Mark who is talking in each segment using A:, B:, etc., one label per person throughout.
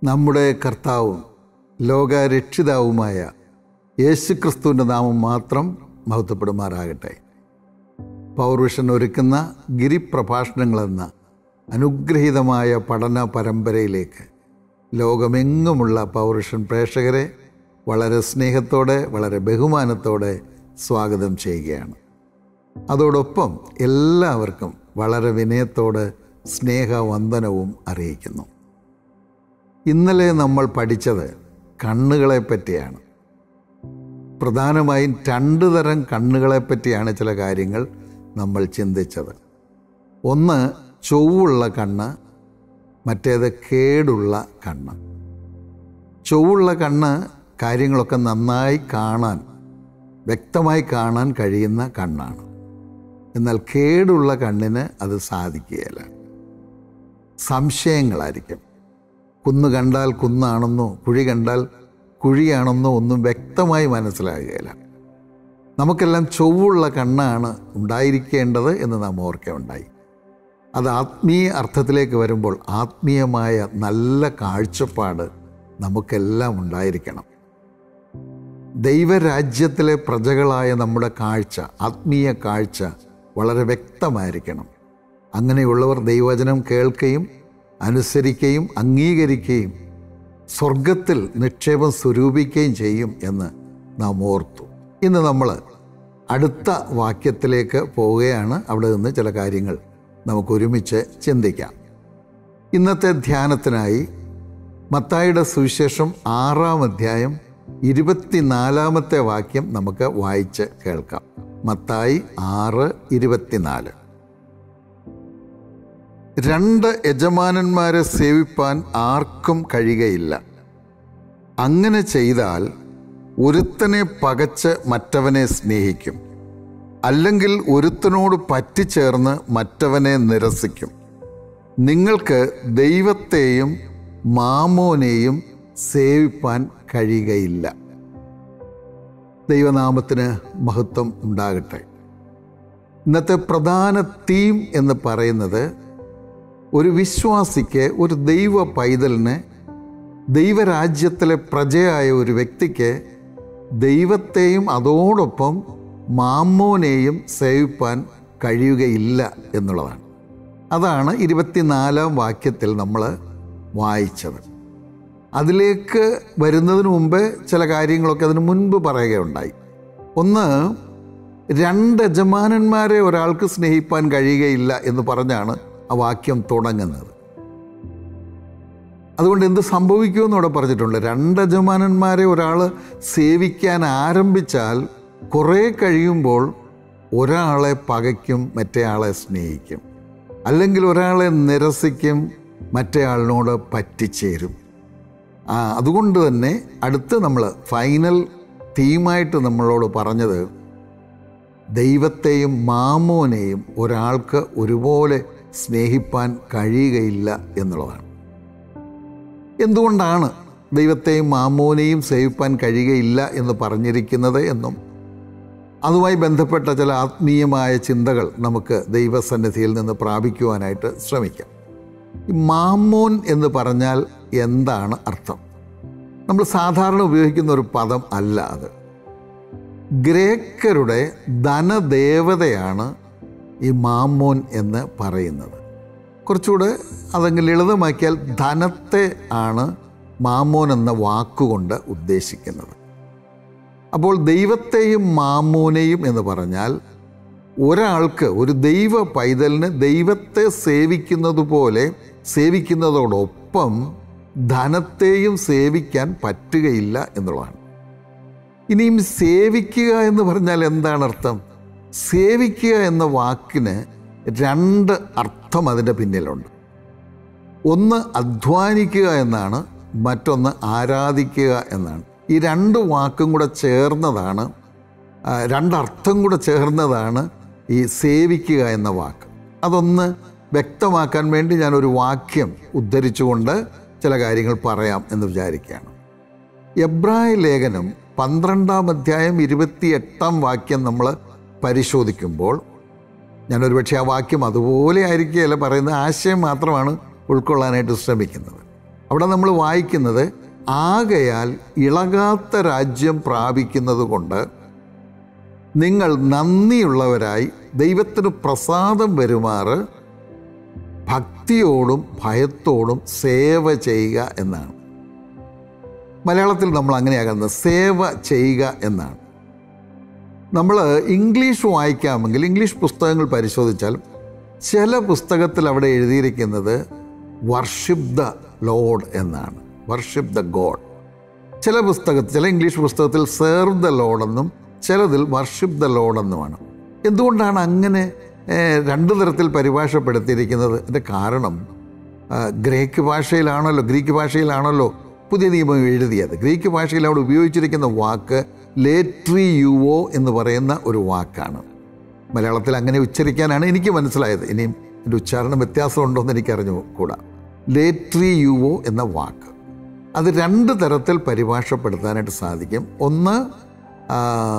A: നമ്മുടെ കർത്താവും ലോകരക്ഷിതാവുമായ യേശുക്രിസ്തുവിൻ്റെ നാമം മാത്രം മഹത്വപ്പെടുമാറാകട്ടെ പൗരുഷൻ ഒരുക്കുന്ന ഗിരിപ്രഭാഷണങ്ങളെന്ന അനുഗ്രഹീതമായ പഠന പരമ്പരയിലേക്ക് ലോകമെങ്ങുമുള്ള പൗരുഷൻ പ്രേക്ഷകരെ വളരെ സ്നേഹത്തോടെ വളരെ ബഹുമാനത്തോടെ സ്വാഗതം ചെയ്യുകയാണ് അതോടൊപ്പം എല്ലാവർക്കും വളരെ വിനയത്തോടെ സ്നേഹവന്ദനവും അറിയിക്കുന്നു ഇന്നലെ നമ്മൾ പഠിച്ചത് കണ്ണുകളെ പറ്റിയാണ് പ്രധാനമായും രണ്ട് തരം കണ്ണുകളെ പറ്റിയാണ് ചില കാര്യങ്ങൾ നമ്മൾ ചിന്തിച്ചത് ഒന്ന് ചൊവ്വുള്ള കണ്ണ് മറ്റേത് കേടുള്ള കണ്ണ് ചൊവ്വുള്ള കണ്ണ് കാര്യങ്ങളൊക്കെ നന്നായി കാണാൻ വ്യക്തമായി കാണാൻ കഴിയുന്ന കണ്ണാണ് എന്നാൽ കേടുള്ള കണ്ണിന് അത് സാധിക്കുകയില്ല സംശയങ്ങളായിരിക്കും കുന്ന് കണ്ടാൽ കുന്നാണെന്നോ കുഴി കണ്ടാൽ കുഴിയാണെന്നോ ഒന്നും വ്യക്തമായി മനസ്സിലാകുകയില്ല നമുക്കെല്ലാം ചൊവ്വുള്ള കണ്ണാണ് ഉണ്ടായിരിക്കേണ്ടത് എന്ന് നാം ഓർക്കുകയുണ്ടായി അത് ആത്മീയ അർത്ഥത്തിലേക്ക് വരുമ്പോൾ ആത്മീയമായ നല്ല കാഴ്ചപ്പാട് നമുക്കെല്ലാം ഉണ്ടായിരിക്കണം ദൈവരാജ്യത്തിലെ പ്രജകളായ നമ്മുടെ കാഴ്ച ആത്മീയ കാഴ്ച വളരെ വ്യക്തമായിരിക്കണം അങ്ങനെയുള്ളവർ ദൈവവചനം കേൾക്കുകയും അനുസരിക്കുകയും അംഗീകരിക്കുകയും സ്വർഗത്തിൽ നിക്ഷേപം സ്വരൂപിക്കുകയും ചെയ്യും എന്ന് നാം ഓർത്തു ഇന്ന് നമ്മൾ അടുത്ത വാക്യത്തിലേക്ക് പോവുകയാണ് അവിടെ നിന്ന് ചില കാര്യങ്ങൾ നമുക്ക് ഒരുമിച്ച് ചിന്തിക്കാം ഇന്നത്തെ ധ്യാനത്തിനായി മത്തായിയുടെ സുവിശേഷം ആറാം അധ്യായം ഇരുപത്തിനാലാമത്തെ വാക്യം നമുക്ക് വായിച്ച് കേൾക്കാം മത്തായി ആറ് ഇരുപത്തിനാല് രണ്ട് യജമാനന്മാരെ സേവിപ്പാൻ ആർക്കും കഴിയുകയില്ല അങ്ങനെ ചെയ്താൽ ഒരുത്തനെ പകച്ച് മറ്റവനെ സ്നേഹിക്കും അല്ലെങ്കിൽ ഒരുത്തനോട് പറ്റിച്ചേർന്ന് മറ്റവനെ നിരസിക്കും നിങ്ങൾക്ക് ദൈവത്തെയും മാമോനെയും സേവിപ്പാൻ കഴിയുകയില്ല ദൈവനാമത്തിന് മഹത്വം ഉണ്ടാകട്ടെ ഇന്നത്തെ പ്രധാന തീം എന്ന് പറയുന്നത് ഒരു വിശ്വാസിക്ക് ഒരു ദൈവ പൈതലിന് ദൈവരാജ്യത്തിലെ പ്രജയായ ഒരു വ്യക്തിക്ക് ദൈവത്തെയും അതോടൊപ്പം മാമോനെയും സേവിപ്പാൻ കഴിയുകയില്ല എന്നുള്ളതാണ് അതാണ് ഇരുപത്തിനാലാം വാക്യത്തിൽ നമ്മൾ വായിച്ചത് അതിലേക്ക് വരുന്നതിന് മുമ്പ് ചില കാര്യങ്ങളൊക്കെ അതിന് മുൻപ് പറയുകയുണ്ടായി ഒന്ന് രണ്ട് യജമാനന്മാരെ ഒരാൾക്ക് സ്നേഹിപ്പാൻ കഴിയുകയില്ല എന്ന് പറഞ്ഞാണ് ആ വാക്യം തുടങ്ങുന്നത് അതുകൊണ്ട് എന്ത് സംഭവിക്കുമെന്ന് ഇവിടെ പറഞ്ഞിട്ടുണ്ട് രണ്ട് യജമാനന്മാരെ ഒരാൾ സേവിക്കാൻ ആരംഭിച്ചാൽ കുറേ കഴിയുമ്പോൾ ഒരാളെ പകയ്ക്കും മറ്റേയാളെ സ്നേഹിക്കും അല്ലെങ്കിൽ ഒരാളെ നിരസിക്കും മറ്റേയാളിനോട് പറ്റിച്ചേരും ആ അതുകൊണ്ട് തന്നെ അടുത്ത് നമ്മൾ ഫൈനൽ തീമായിട്ട് നമ്മളോട് പറഞ്ഞത് ദൈവത്തെയും മാമോനെയും ഒരാൾക്ക് ഒരുപോലെ സ്നേഹിപ്പാൻ കഴിയുകയില്ല എന്നുള്ളതാണ് എന്തുകൊണ്ടാണ് ദൈവത്തെയും മാമോനെയും സേവിപ്പാൻ കഴിയുകയില്ല എന്ന് പറഞ്ഞിരിക്കുന്നത് എന്നും അതുമായി ബന്ധപ്പെട്ട ചില ആത്മീയമായ ചിന്തകൾ നമുക്ക് ദൈവസന്നിധിയിൽ നിന്ന് പ്രാപിക്കുവാനായിട്ട് ശ്രമിക്കാം ഈ മാമോൻ എന്ന് പറഞ്ഞാൽ എന്താണ് അർത്ഥം നമ്മൾ സാധാരണ ഉപയോഗിക്കുന്ന ഒരു പദം അല്ല അത് ഗ്രേക്കരുടെ ധനദേവതയാണ് ഈ മാമോൻ എന്ന് പറയുന്നത് കുറച്ചുകൂടെ അതങ്ങ് ലളിതമാക്കിയാൽ ധനത്തെ ആണ് മാമോൻ എന്ന വാക്കുകൊണ്ട് ഉദ്ദേശിക്കുന്നത് അപ്പോൾ ദൈവത്തെയും മാമോനെയും എന്ന് പറഞ്ഞാൽ ഒരാൾക്ക് ഒരു ദൈവ പൈതലിന് ദൈവത്തെ സേവിക്കുന്നത് പോലെ സേവിക്കുന്നതോടൊപ്പം ധനത്തെയും സേവിക്കാൻ പറ്റുകയില്ല എന്നുള്ളതാണ് ഇനിയും സേവിക്കുക എന്ന് പറഞ്ഞാൽ എന്താണ് അർത്ഥം സേവിക്കുക എന്ന വാക്കിന് രണ്ട് അർത്ഥം അതിൻ്റെ പിന്നിലുണ്ട് ഒന്ന് അധ്വാനിക്കുക എന്നാണ് മറ്റൊന്ന് ആരാധിക്കുക എന്നാണ് ഈ രണ്ട് വാക്കും കൂടെ ചേർന്നതാണ് രണ്ടർത്ഥം കൂടെ ചേർന്നതാണ് ഈ സേവിക്കുക എന്ന വാക്ക് അതൊന്ന് വ്യക്തമാക്കാൻ വേണ്ടി ഞാനൊരു വാക്യം ഉദ്ധരിച്ചുകൊണ്ട് ചില കാര്യങ്ങൾ പറയാം എന്ന് വിചാരിക്കുകയാണ് എബ്രായ ലേഖനം പന്ത്രണ്ടാം അധ്യായം ഇരുപത്തി എട്ടാം വാക്യം നമ്മൾ പരിശോധിക്കുമ്പോൾ ഞാനൊരു പക്ഷേ ആ വാക്യം അതുപോലെ ആയിരിക്കുകയല്ല പറയുന്ന ആശയം മാത്രമാണ് ഉൾക്കൊള്ളാനായിട്ട് ശ്രമിക്കുന്നത് അവിടെ നമ്മൾ വായിക്കുന്നത് ആകയാൽ ഇളകാത്ത രാജ്യം പ്രാപിക്കുന്നത് കൊണ്ട് നിങ്ങൾ നന്ദിയുള്ളവരായി ദൈവത്തിന് പ്രസാദം വരുമാറ് ഭക്തിയോടും ഭയത്തോടും സേവ ചെയ്യുക എന്നാണ് മലയാളത്തിൽ നമ്മൾ അങ്ങനെയാകുന്നത് സേവ ചെയ്യുക എന്നാണ് നമ്മൾ ഇംഗ്ലീഷ് വായിക്കാമെങ്കിൽ ഇംഗ്ലീഷ് പുസ്തകങ്ങൾ പരിശോധിച്ചാൽ ചില പുസ്തകത്തിൽ അവിടെ എഴുതിയിരിക്കുന്നത് വർഷിപ്പ് ദ ലോഡ് എന്നാണ് വർഷിപ്പ് ദ ഗോഡ് ചില പുസ്തകത്തിൽ ചില ഇംഗ്ലീഷ് പുസ്തകത്തിൽ സേർവ് ദ ലോഡ് എന്നും ചിലതിൽ വർഷിപ്പ് ദ ലോഡ് എന്നുമാണ് എന്തുകൊണ്ടാണ് അങ്ങനെ ഏഹ്, രണ്ടു തരത്തിൽ പരിഭാഷപ്പെടുത്തിയിരിക്കുന്നത് അതിൻ്റെ കാരണം ആ, ഗ്രേക്ക് ഭാഷയിലാണല്ലോ ഗ്രീക്ക് ഭാഷയിലാണല്ലോ പുതിയ നിയമം എഴുതിയത് ഗ്രീക്ക് ഭാഷയിൽ അവിടെ ഉപയോഗിച്ചിരിക്കുന്ന വാക്ക് ലേട്രി യുവോ എന്ന് പറയുന്ന ഒരു വാക്കാണ് മലയാളത്തിൽ അങ്ങനെ ഉച്ചരിക്കാനാണ് എനിക്ക് മനസ്സിലായത് ഇനിയും എൻ്റെ ഉച്ചാരണം വ്യത്യാസമുണ്ടോ എന്ന് എനിക്കറിഞ്ഞു കൂടാ ലേട്രി യുവോ എന്ന വാക്ക് അത് രണ്ട് തരത്തിൽ പരിഭാഷപ്പെടുത്താനായിട്ട് സാധിക്കും ഒന്ന് ആ,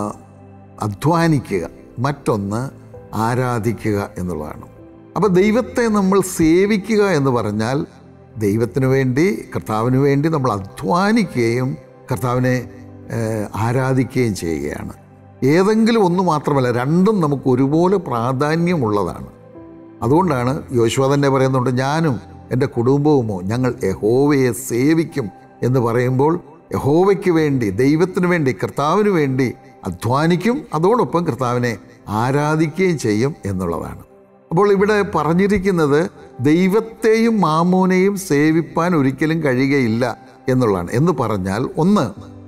A: അധ്വാനിക്കുക മറ്റൊന്ന് ആരാധിക്കുക എന്നുള്ളതാണ് അപ്പോൾ ദൈവത്തെ നമ്മൾ സേവിക്കുക എന്ന് പറഞ്ഞാൽ ദൈവത്തിന് വേണ്ടി കർത്താവിന് വേണ്ടി നമ്മൾ അധ്വാനിക്കുകയും കർത്താവിനെ ഏഹ്, ആരാധിക്കുകയും ചെയ്യുകയാണ് ഏതെങ്കിലും ഒന്ന് മാത്രമല്ല രണ്ടും നമുക്ക് ഒരുപോലെ പ്രാധാന്യമുള്ളതാണ് അതുകൊണ്ടാണ് യോശുവ തന്നെ പറയുന്നുണ്ട് ഞാനും എൻ്റെ കുടുംബവുമോ ഞങ്ങൾ യഹോവയെ സേവിക്കും എന്ന് പറയുമ്പോൾ യഹോവയ്ക്ക് വേണ്ടി ദൈവത്തിന് വേണ്ടി കർത്താവിന് വേണ്ടി അധ്വാനിക്കും അതോടൊപ്പം കർത്താവിനെ ആരാധിക്കുകയും ചെയ്യും എന്നുള്ളതാണ് അപ്പോൾ ഇവിടെ പറഞ്ഞിരിക്കുന്നത് ദൈവത്തെയും മാമോനെയും സേവിപ്പാൻ ഒരിക്കലും കഴിയുകയില്ല എന്നുള്ളതാണ് എന്ന് പറഞ്ഞാൽ ഒന്ന്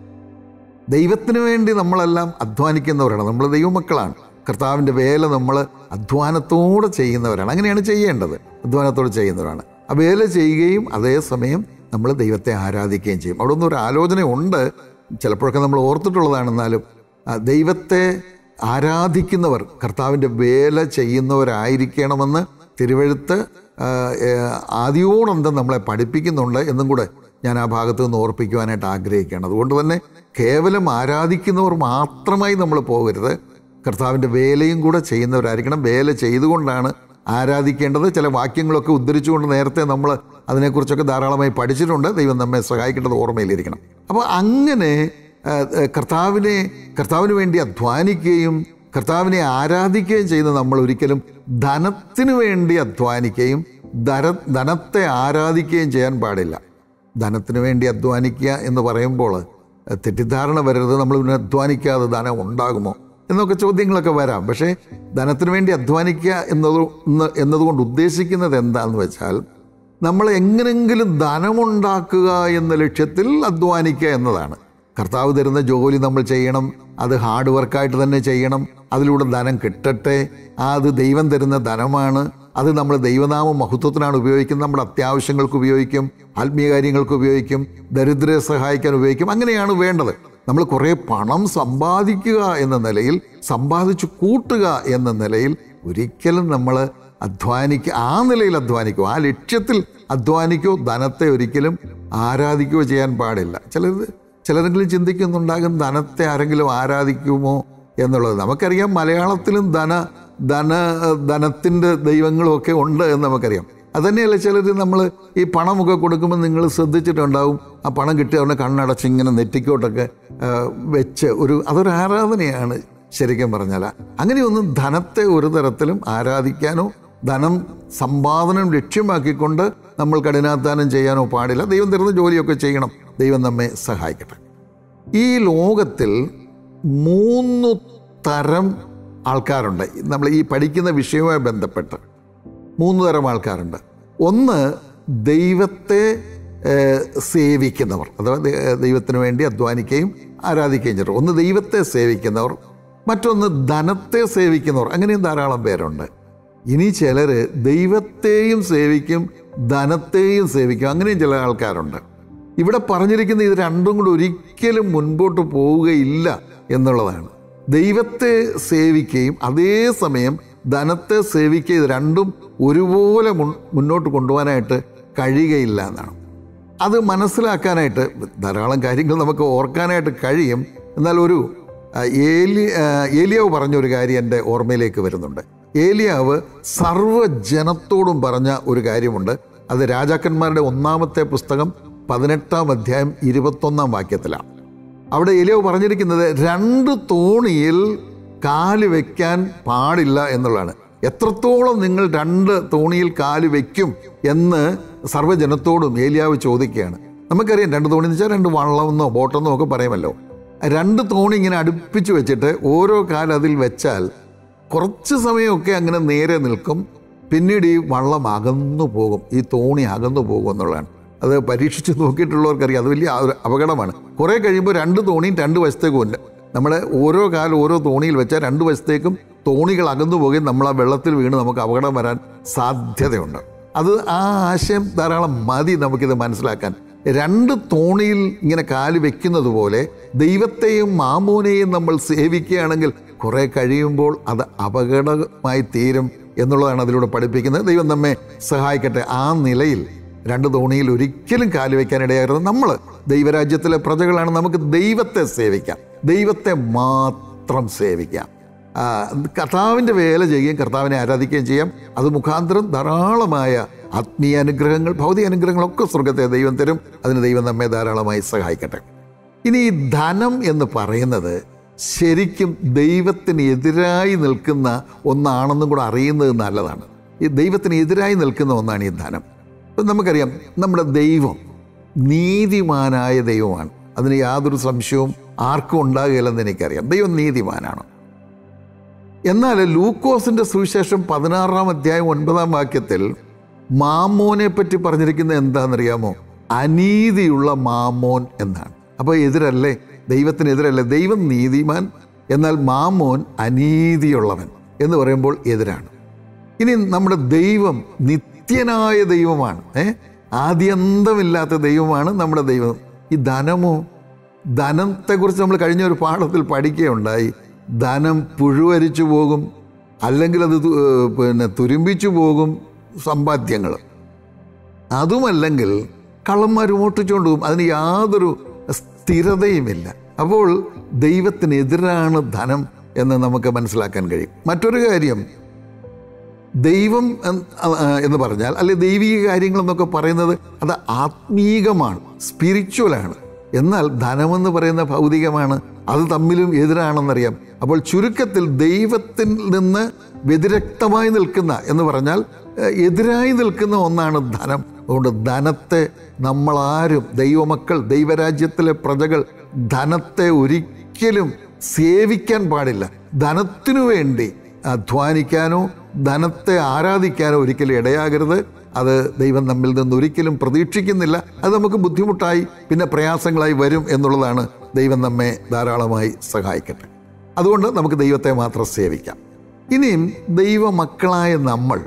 A: ദൈവത്തിന് വേണ്ടി നമ്മളെല്ലാം അധ്വാനിക്കുന്നവരാണ് നമ്മൾ ദൈവമക്കളാണ് കർത്താവിൻ്റെ വേല നമ്മൾ അധ്വാനത്തോടെ ചെയ്യുന്നവരാണ് അങ്ങനെയാണ് ചെയ്യേണ്ടത് അധ്വാനത്തോടെ ചെയ്യുന്നവരാണ് ആ വേല ചെയ്യുകയും അതേസമയം നമ്മൾ ദൈവത്തെ ആരാധിക്കുകയും ചെയ്യും അവിടെ ഒന്നും ഒരു ആലോചന ഉണ്ട് ചിലപ്പോഴൊക്കെ നമ്മൾ ഓർത്തിട്ടുള്ളതാണെന്നാലും ആ, ദൈവത്തെ ആരാധിക്കുന്നവർ കർത്താവിൻ്റെ വേല ചെയ്യുന്നവരായിരിക്കണമെന്ന് തിരുവഴുത്ത് ആ, ഏ, ആദ്യോടന്തം നമ്മളെ പഠിപ്പിക്കുന്നുണ്ട് എന്നും കൂടെ ഞാൻ ആ ഭാഗത്ത് നിന്ന് ഓർപ്പിക്കുവാനായിട്ട് ആഗ്രഹിക്കുകയാണ് അതുകൊണ്ട് തന്നെ കേവലം ആരാധിക്കുന്നവർ മാത്രമായി നമ്മൾ പോകരുത് കർത്താവിൻ്റെ വേലയും കൂടെ ചെയ്യുന്നവരായിരിക്കണം വേല ചെയ്തുകൊണ്ടാണ് ആരാധിക്കേണ്ടത് ചില വാക്യങ്ങളൊക്കെ ഉദ്ധരിച്ചുകൊണ്ട് നേരത്തെ നമ്മൾ അതിനെക്കുറിച്ചൊക്കെ ധാരാളമായി പഠിച്ചിട്ടുണ്ട് ദൈവം നമ്മെ സഹായിക്കേണ്ടത് ഓർമ്മയിലിരിക്കണം അപ്പോൾ അങ്ങനെ ആ, ആ, കർത്താവിനെ കർത്താവിന് വേണ്ടി അധ്വാനിക്കുകയും കർത്താവിനെ ആരാധിക്കുകയും ചെയ്യുന്ന നമ്മൾ ഒരിക്കലും ധനത്തിന് വേണ്ടി അധ്വാനിക്കുകയും ധന ധനത്തെ ആരാധിക്കുകയും ചെയ്യാൻ പാടില്ല ധനത്തിന് വേണ്ടി അധ്വാനിക്കുക എന്ന് പറയുമ്പോൾ അഹ് തെറ്റിദ്ധാരണ വരരുത് നമ്മൾ പിന്നെ അധ്വാനിക്കാതെ ധനം ഉണ്ടാകുമോ എന്നൊക്കെ ചോദ്യങ്ങളൊക്കെ വരാം പക്ഷേ ധനത്തിന് വേണ്ടി അധ്വാനിക്കുക എന്നത് എന്ന് എന്നതുകൊണ്ട് ഉദ്ദേശിക്കുന്നത് എന്താണെന്ന് വെച്ചാൽ നമ്മൾ എങ്ങനെങ്കിലും ധനമുണ്ടാക്കുക എന്ന ലക്ഷ്യത്തിൽ അധ്വാനിക്കുക എന്നതാണ് കർത്താവ് തരുന്ന ജോലി നമ്മൾ ചെയ്യണം അത് ഹാർഡ് വർക്കായിട്ട് തന്നെ ചെയ്യണം അതിലൂടെ ധനം കിട്ടട്ടെ ആ അത് ദൈവം തരുന്ന ധനമാണ് അത് നമ്മൾ ദൈവനാമ മഹത്വത്തിനാണ് ഉപയോഗിക്കുന്നത് നമ്മുടെ അത്യാവശ്യങ്ങൾക്ക് ഉപയോഗിക്കും ആത്മീയ കാര്യങ്ങൾക്ക് ഉപയോഗിക്കും ദരിദ്രരെ സഹായിക്കാൻ ഉപയോഗിക്കും അങ്ങനെയാണ് വേണ്ടത് നമ്മൾ കുറേ പണം സമ്പാദിക്കുക എന്ന നിലയിൽ സമ്പാദിച്ചു കൂട്ടുക എന്ന നിലയിൽ ഒരിക്കലും നമ്മൾ അധ്വാനിക്കുക ആ നിലയിൽ അധ്വാനിക്കുക ആ ലക്ഷ്യത്തിൽ അധ്വാനിക്കുകയോ ധനത്തെ ഒരിക്കലും ആരാധിക്കുകയോ ചെയ്യാൻ പാടില്ല ചിലത് ചിലരെങ്കിലും ചിന്തിക്കുന്നുണ്ടാകും ധനത്തെ ആരെങ്കിലും ആരാധിക്കുമോ എന്നുള്ളത് നമുക്കറിയാം മലയാളത്തിലും ധന ധന ധനത്തിൻ്റെ ദൈവങ്ങളും ഒക്കെ ഉണ്ട് എന്ന് നമുക്കറിയാം അതുതന്നെയല്ല ചിലർ നമ്മൾ ഈ പണമൊക്കെ കൊടുക്കുമ്പോൾ നിങ്ങൾ ശ്രദ്ധിച്ചിട്ടുണ്ടാവും ആ പണം കിട്ടി അവരുടെ കണ്ണടച്ച് ഇങ്ങനെ നെറ്റിക്കോട്ടൊക്കെ ആ, വെച്ച് ഒരു അതൊരു ആരാധനയാണ് ശരിക്കും പറഞ്ഞാൽ അങ്ങനെയൊന്നും ധനത്തെ ഒരു തരത്തിലും ആരാധിക്കാനോ ധനം സമ്പാദനം ലക്ഷ്യമാക്കിക്കൊണ്ട് നമ്മൾ കഠിനാധ്വാനം ചെയ്യാനോ പാടില്ല ദൈവം തരുന്ന ജോലിയൊക്കെ ചെയ്യണം ദൈവം നമ്മെ സഹായിക്കട്ടെ ഈ ലോകത്തിൽ മൂന്ന് തരം ആൾക്കാരുണ്ട് നമ്മൾ ഈ പഠിക്കുന്ന വിഷയവുമായി ബന്ധപ്പെട്ട് മൂന്ന് തരം ആൾക്കാരുണ്ട് ഒന്ന് ദൈവത്തെ ഏഹ്, സേവിക്കുന്നവർ അഥവാ ദൈ- ദൈവത്തിന് വേണ്ടി അധ്വാനിക്കുകയും ആരാധിക്കുകയും ചെയ്യും ഒന്ന് ദൈവത്തെ സേവിക്കുന്നവർ മറ്റൊന്ന് ധനത്തെ സേവിക്കുന്നവർ അങ്ങനെയും ധാരാളം പേരുണ്ട് ഇനി ചിലർ ദൈവത്തെയും സേവിക്കും ധനത്തെയും സേവിക്കും അങ്ങനെയും ചില ആൾക്കാരുണ്ട് ഇവിടെ പറഞ്ഞിരിക്കുന്ന ഇത് രണ്ടും കൂടെ ഒരിക്കലും മുൻപോട്ട് പോവുകയില്ല എന്നുള്ളതാണ് ദൈവത്തെ സേവിക്കുകയും അതേസമയം ധനത്തെ സേവിക്കുകയും ഇത് രണ്ടും ഒരുപോലെ മുൻ- മുന്നോട്ട് കൊണ്ടുപോകാനായിട്ട് കഴിയുകയില്ല എന്നാണ് അത് മനസ്സിലാക്കാനായിട്ട് ധാരാളം കാര്യങ്ങൾ നമുക്ക് ഓർക്കാനായിട്ട് കഴിയും എന്നാൽ ഒരു ആ, ഏലി ആ, ഏലിയാവ് പറഞ്ഞ ഒരു കാര്യം എൻ്റെ ഓർമ്മയിലേക്ക് വരുന്നുണ്ട് ഏലിയാവ് സർവ്വജനത്തോടും പറഞ്ഞ ഒരു കാര്യമുണ്ട് അത് രാജാക്കന്മാരുടെ ഒന്നാമത്തെ പുസ്തകം പതിനെട്ടാം അധ്യായം ഇരുപത്തൊന്നാം വാക്യത്തിലാണ് അവിടെ എലിയോ പറഞ്ഞിരിക്കുന്നത് രണ്ട് തോണിയിൽ കാല് വയ്ക്കാൻ പാടില്ല എന്നുള്ളതാണ് എത്രത്തോളം നിങ്ങൾ രണ്ട് തോണിയിൽ കാല് വയ്ക്കും എന്ന് സർവ്വജനത്തോടും ഏലിയാവ് ചോദിക്കുകയാണ് നമുക്കറിയാം രണ്ട് തോണി എന്ന് വെച്ചാൽ രണ്ട് വള്ളമെന്നോ ബോട്ടെന്നോ ഒക്കെ പറയുമല്ലോ രണ്ട് തോണി ഇങ്ങനെ അടുപ്പിച്ച് വെച്ചിട്ട് ഓരോ കാല് അതിൽ വെച്ചാൽ കുറച്ച് സമയമൊക്കെ അങ്ങനെ നേരെ നിൽക്കും പിന്നീട് ഈ വള്ളം അകന്നു പോകും ഈ തോണി അകന്നു പോകും എന്നുള്ളതാണ് അത് പരീക്ഷിച്ച് നോക്കിയിട്ടുള്ളവർക്കറിയാം അത് വലിയ ഒരു അപകടമാണ് കുറേ കഴിയുമ്പോൾ രണ്ട് തോണിയും രണ്ട് വശത്തേക്കും ഉണ്ട് നമ്മുടെ ഓരോ കാലം ഓരോ തോണിയിൽ വെച്ചാൽ രണ്ട് വശത്തേക്കും തോണികൾ അകന്നു പോകുകയും നമ്മൾ ആ വെള്ളത്തിൽ വീണ് നമുക്ക് അപകടം വരാൻ സാധ്യതയുണ്ട് അത് ആ ആശയം ധാരാളം മതി നമുക്കിത് മനസ്സിലാക്കാൻ രണ്ട് തോണിയിൽ ഇങ്ങനെ കാല് വെക്കുന്നത് പോലെ ദൈവത്തെയും മാമോനെയും നമ്മൾ സേവിക്കുകയാണെങ്കിൽ കുറെ കഴിയുമ്പോൾ അത് അപകടമായി തീരും എന്നുള്ളതാണ് അതിലൂടെ പഠിപ്പിക്കുന്നത് ദൈവം നമ്മെ സഹായിക്കട്ടെ ആ നിലയിൽ രണ്ട് തോണിയിൽ ഒരിക്കലും കാല് വയ്ക്കാൻ ഇടയായിരുന്നു നമ്മൾ ദൈവരാജ്യത്തിലെ പ്രജകളാണ് നമുക്ക് ദൈവത്തെ സേവിക്കാം ദൈവത്തെ മാത്രം സേവിക്കാം ആ, കർത്താവിൻ്റെ വേല ചെയ്യുകയും കർത്താവിനെ ആരാധിക്കുകയും ചെയ്യാം അത് മുഖാന്തരം ധാരാളമായ ആത്മീയ അനുഗ്രഹങ്ങൾ ഭൗതിക അനുഗ്രഹങ്ങളൊക്കെ സ്വർഗത്തെ ദൈവം തരും അതിന് ദൈവം നമ്മെ ധാരാളമായി സഹായിക്കട്ടെ ഇനി ഈ ധനം എന്ന് പറയുന്നത് ശരിക്കും ദൈവത്തിന് എതിരായി നിൽക്കുന്ന ഒന്നാണെന്നും കൂടെ അറിയുന്നത് നല്ലതാണ് ഈ ദൈവത്തിന് എതിരായി നിൽക്കുന്ന ഒന്നാണ് ഈ ധനം ഇപ്പം നമുക്കറിയാം നമ്മുടെ ദൈവം നീതിമാനായ ദൈവമാണ് അതിന് യാതൊരു സംശയവും ആർക്കും ഉണ്ടാകുകയില്ലെന്ന് എനിക്കറിയാം ദൈവം നീതിമാനാണ് എന്നാൽ ലൂക്കോസിന്റെ സുവിശേഷം പതിനാറാം അധ്യായം ഒൻപതാം വാക്യത്തിൽ മാമോനെ പറ്റി പറഞ്ഞിരിക്കുന്നത് എന്താണെന്നറിയാമോ അനീതിയുള്ള മാമോൻ എന്നാണ് അപ്പോൾ എതിരല്ലേ ദൈവത്തിനെതിരല്ലേ ദൈവം നീതിമാൻ എന്നാൽ മാമോൻ അനീതിയുള്ളവൻ എന്ന് പറയുമ്പോൾ എതിരാണ് ഇനി നമ്മുടെ ദൈവം നിത്യനായ ദൈവമാണ് ഏ ആദ്യന്തമില്ലാത്ത ദൈവമാണ് നമ്മുടെ ദൈവം ഈ ധനമോ ധനത്തെക്കുറിച്ച് നമ്മൾ കഴിഞ്ഞ ഒരു പാഠത്തിൽ പഠിക്കുകയുണ്ടായി ധനം പുഴുവരിച്ചു പോകും അല്ലെങ്കിൽ അത് തു- ഏർ പിന്നെ തുരുമ്പിച്ചു പോകും സമ്പാദ്യങ്ങൾ അതുമല്ലെങ്കിൽ കള്ളന്മാർ മോട്ടിച്ചുകൊണ്ട് പോകും അതിന് യാതൊരു സ്ഥിരതയുമില്ല അപ്പോൾ ദൈവത്തിനെതിരാണ് ധനം എന്ന് നമുക്ക് മനസ്സിലാക്കാൻ കഴിയും മറ്റൊരു കാര്യം ദൈവം എന്ന് ആ, എന്ന് പറഞ്ഞാൽ അല്ലെ ദൈവിക കാര്യങ്ങൾ എന്നൊക്കെ പറയുന്നത് അത് ആത്മീകമാണ് സ്പിരിച്വലാണ് എന്നാൽ ധനമെന്ന് പറയുന്ന ഭൗതികമാണ് അത് തമ്മിലും എതിരാണെന്നറിയാം അപ്പോൾ ചുരുക്കത്തിൽ ദൈവത്തിൽ നിന്ന് വ്യതിരക്തമായി നിൽക്കുന്ന എന്ന് പറഞ്ഞാൽ ഏഹ്, എതിരായി നിൽക്കുന്ന ഒന്നാണ് ധനം അതുകൊണ്ട് ധനത്തെ നമ്മളാരും ദൈവമക്കൾ ദൈവരാജ്യത്തിലെ പ്രജകൾ ധനത്തെ ഒരിക്കലും സേവിക്കാൻ പാടില്ല ധനത്തിനു വേണ്ടി അധ്വാനിക്കാനോ ധനത്തെ ആരാധിക്കാനോ ഒരിക്കലും ഇടയാകരുത് അത് ദൈവം നമ്മിൽ നിന്ന് ഒരിക്കലും പ്രതീക്ഷിക്കുന്നില്ല അത് നമുക്ക് ബുദ്ധിമുട്ടായി പിന്നെ പ്രയാസങ്ങളായി വരും എന്നുള്ളതാണ് ദൈവം നമ്മെ ധാരാളമായി സഹായിക്കട്ടെ അതുകൊണ്ട് നമുക്ക് ദൈവത്തെ മാത്രം സേവിക്കാം ഇനിയും ദൈവമക്കളായ നമ്മൾ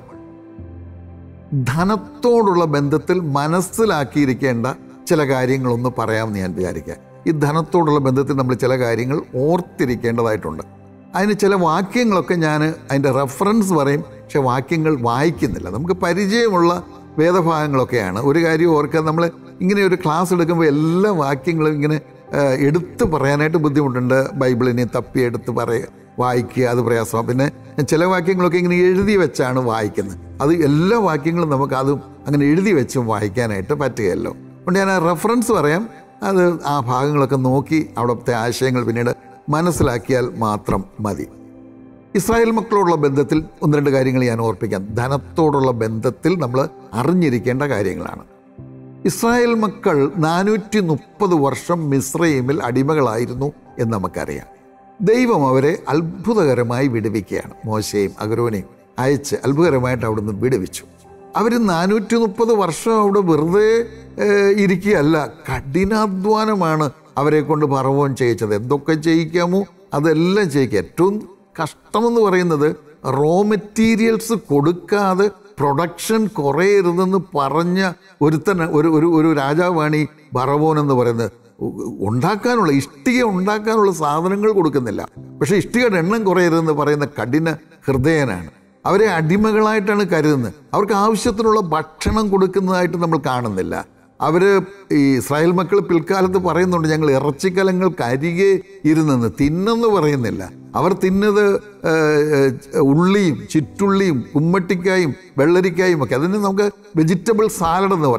A: ധനത്തോടുള്ള ബന്ധത്തിൽ മനസ്സിലാക്കിയിരിക്കേണ്ട ചില കാര്യങ്ങളൊന്ന് പറയാമെന്ന് ഞാൻ വിചാരിക്കാം ഈ ധനത്തോടുള്ള ബന്ധത്തിൽ നമ്മൾ ചില കാര്യങ്ങൾ ഓർത്തിരിക്കേണ്ടതായിട്ടുണ്ട് അതിന് ചില വാക്യങ്ങളൊക്കെ ഞാൻ അതിൻ്റെ റെഫറൻസ് പറയും പക്ഷെ വാക്യങ്ങൾ വായിക്കുന്നില്ല നമുക്ക് പരിചയമുള്ള വേദഭാഗങ്ങളൊക്കെയാണ് ഒരു കാര്യം ഓർക്കുക നമ്മൾ ഇങ്ങനെ ഒരു ക്ലാസ് എടുക്കുമ്പോൾ എല്ലാ വാക്യങ്ങളും ഇങ്ങനെ ആ, എടുത്ത് പറയാനായിട്ട് ബുദ്ധിമുട്ടുണ്ട് ബൈബിളിനെ തപ്പി എടുത്ത് പറയ വായിക്കുക അത് പ്രയാസമാണ് പിന്നെ ചില വാക്യങ്ങളൊക്കെ ഇങ്ങനെ എഴുതി വെച്ചാണ് വായിക്കുന്നത് അത് എല്ലാ വാക്യങ്ങളും നമുക്ക് അതും അങ്ങനെ എഴുതി വെച്ചും വായിക്കാനായിട്ട് പറ്റുകയല്ലോ അതുകൊണ്ട് ഞാൻ ആ റെഫറൻസ് പറയാം അത് ആ ഭാഗങ്ങളൊക്കെ നോക്കി അവിടുത്തെ ആശയങ്ങൾ പിന്നീട് മനസ്സിലാക്കിയാൽ മാത്രം മതി ഇസ്രായേൽ മക്കളോടുള്ള ബന്ധത്തിൽ ഒന്ന് രണ്ട് കാര്യങ്ങൾ ഞാൻ ഓർപ്പിക്കാം ധനത്തോടുള്ള ബന്ധത്തിൽ നമ്മൾ അറിഞ്ഞിരിക്കേണ്ട കാര്യങ്ങളാണ് ഇസ്രായേൽ മക്കൾ നാനൂറ്റി മുപ്പത് വർഷം മിസ്രൈമിൽ അടിമകളായിരുന്നു എന്ന് നമുക്കറിയാം ദൈവം അവരെ അത്ഭുതകരമായി വിടുവിക്കുകയാണ് മോശയും അഗരോനെയും അയച്ച് അത്ഭുതകരമായിട്ട് അവിടുന്ന് വിടുവിച്ചു അവർ നാനൂറ്റി മുപ്പത് വർഷം അവിടെ വെറുതെ ഏഹ്, ഇരിക്കുകയല്ല കഠിനാധ്വാനമാണ് അവരെ കൊണ്ട് പറവോൻ ചെയ്യിച്ചത് എന്തൊക്കെ ചെയ്യിക്കാമോ അതെല്ലാം ചെയ്യിക്കുക ഏറ്റവും കഷ്ടമെന്ന് പറയുന്നത് റോ മെറ്റീരിയൽസ് കൊടുക്കാതെ പ്രൊഡക്ഷൻ കുറയരുതെന്ന് പറഞ്ഞ ഒരുത്തൻ ഒരു ഒരു ഒരു രാജാവാണ് ഈ ബറവോൻ എന്ന് പറയുന്നത് ഉ- ഉണ്ടാക്കാനുള്ള ഇഷ്ടിക ഉണ്ടാക്കാനുള്ള സാധനങ്ങൾ കൊടുക്കുന്നില്ല പക്ഷെ ഇഷ്ടികയുടെ എണ്ണം കുറയരുതെന്ന് പറയുന്ന കഠിന ഹൃദയനാണ് അവരെ അടിമകളായിട്ടാണ് കരുതുന്നത് അവർക്ക് ആവശ്യത്തിനുള്ള ഭക്ഷണം കൊടുക്കുന്നതായിട്ട് നമ്മൾ കാണുന്നില്ല അവര് ഈ ഇസ്രായേൽ മക്കൾ പിൽക്കാലത്ത് പറയുന്നുണ്ട് ഞങ്ങൾ ഇറച്ചിക്കലങ്ങൾക്ക് അരികെ ഇരുന്നെന്ന് തിന്നെന്ന് പറയുന്നില്ല അവർ തിന്നത് ഏഹ്, ഏഹ്, ഉള്ളിയും ചിറ്റുള്ളിയും കുമ്മട്ടിക്കായും വെള്ളരിക്കായും ഒക്കെ അതിന് നമുക്ക് വെജിറ്റബിൾ സാലഡ് എന്ന് പറയാം